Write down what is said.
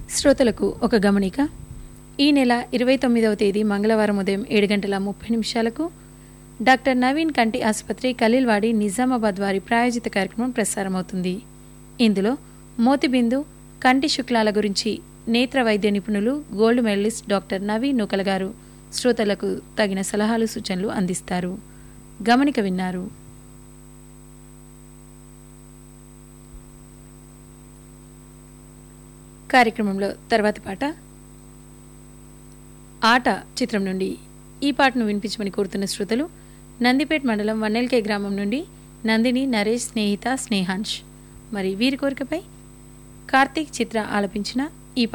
శ్రోతలకు ఒక గమనిక ఈ నెల ఇరవై తొమ్మిదవ తేదీ మంగళవారం ఉదయం ఏడు గంటల ముప్పై నిమిషాలకు డాక్టర్ నవీన్ కంటి ఆసుపత్రి ఖలీల్వాడి నిజామాబాద్ వారి ప్రాయోజిత కార్యక్రమం ప్రసారమవుతుంది ఇందులో మోతిబిందు కంటి శుక్లాల గురించి నేత్ర వైద్య నిపుణులు gold medallist doctor Naveen Nukala గారు శ్రోతలకు తగిన సలహాలు సూచనలు అందిస్తారు గమనిక విన్నారు కార్యక్రమంలో తర్వాతి పాట ఆట చిత్రం నుండి ఈ పాటను వినిపించమని కోరుతున్న శ్రోతలు నందిపేట్ మండలం వన్నెల్కే గ్రామం నుండి నందిని నరేష్ స్నేహిత స్నేహాంష్ మరి వీరి కోరికపై కార్తీక్ చిత్ర ఆలపించిన